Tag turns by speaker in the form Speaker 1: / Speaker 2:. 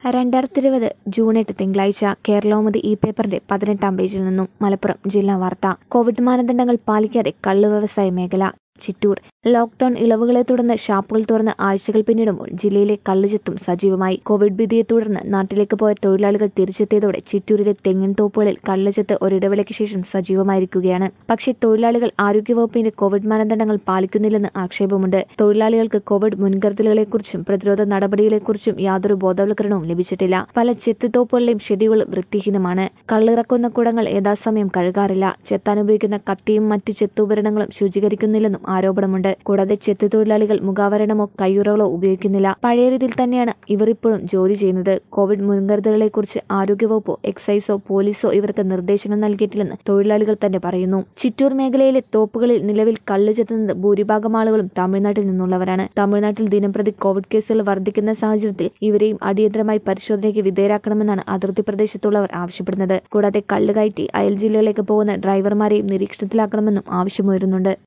Speaker 1: രണ്ടായിരത്തി ഇരുപത് ജൂൺ എട്ട് തിങ്കളാഴ്ച കേരളൗമുദി ഈ പേപ്പറിന്റെ പതിനെട്ടാം പേജിൽ നിന്നും മലപ്പുറം ജില്ലാ വാർത്ത കോവിഡ് മാനദണ്ഡങ്ങൾ പാലിക്കാതെ കള്ളു വ്യവസായ മേഖല ചിറ്റൂർ ലോക്ഡൌൺ ഇളവുകളെ തുടർന്ന് ഷാപ്പുകൾ തുറന്ന് ആഴ്ചകൾ പിന്നിടുമ്പോൾ ജില്ലയിലെ കള്ളുചെത്തും സജീവമായി കോവിഡ് ഭീതിയെ തുടർന്ന് നാട്ടിലേക്ക് പോയ തൊഴിലാളികൾ തിരിച്ചെത്തിയതോടെ ചിറ്റൂരിലെ തെങ്ങിൻ തോപ്പുകളിൽ കള്ളുചെത്ത് ഒരിടവേളയ്ക്ക് ശേഷം സജീവമായിരിക്കുകയാണ് പക്ഷേ തൊഴിലാളികൾ ആരോഗ്യവകുപ്പിന്റെ കോവിഡ് മാനദണ്ഡങ്ങൾ പാലിക്കുന്നില്ലെന്ന് ആക്ഷേപമുണ്ട് തൊഴിലാളികൾക്ക് കോവിഡ് മുൻകരുതലുകളെക്കുറിച്ചും പ്രതിരോധ നടപടികളെക്കുറിച്ചും യാതൊരു ബോധവൽക്കരണവും ലഭിച്ചിട്ടില്ല പല ചെത്തുതോപ്പുകളിലെയും ഷെഡ്യൂൾ വൃത്തിഹീനമാണ് കള്ളിറക്കുന്ന കുടങ്ങൾ യഥാസമയം കഴുകാറില്ല ചെത്താൻ ഉപയോഗിക്കുന്ന കത്തിയും മറ്റ് ചെത്തുപകരണങ്ങളും ശുചീകരിക്കുന്നില്ലെന്നും ആരോപണമുണ്ട് കൂടാതെ ചെത്തു തൊഴിലാളികൾ മുഖാവരണമോ കയ്യുറകളോ ഉപയോഗിക്കുന്നില്ല പഴയ രീതിയിൽ തന്നെയാണ് ഇവർ ഇപ്പോഴും ജോലി ചെയ്യുന്നത് കോവിഡ് മുൻകരുതലുകളെക്കുറിച്ച് ആരോഗ്യവകുപ്പോ എക്സൈസോ പോലീസോ ഇവർക്ക് നിർദ്ദേശങ്ങൾ നൽകിയിട്ടില്ലെന്ന് തൊഴിലാളികൾ തന്നെ പറയുന്നു ചിറ്റൂർ മേഖലയിലെ തോപ്പുകളിൽ നിലവിൽ കള്ളു ചെത്തുന്നത് ഭൂരിഭാഗം ആളുകളും തമിഴ്നാട്ടിൽ നിന്നുള്ളവരാണ് തമിഴ്നാട്ടിൽ ദിനംപ്രതി കോവിഡ് കേസുകൾ വർദ്ധിക്കുന്ന സാഹചര്യത്തിൽ ഇവരെയും അടിയന്തരമായി പരിശോധനയ്ക്ക് വിധേയരാക്കണമെന്നാണ് അതിർത്തി പ്രദേശത്തുള്ളവർ ആവശ്യപ്പെടുന്നത് കൂടാതെ കള്ള് കയറ്റി അയൽ ജില്ലകളിലേക്ക് പോകുന്ന ഡ്രൈവർമാരെയും നിരീക്ഷണത്തിലാക്കണമെന്നും ആവശ്യമുയരുന്നുണ്ട്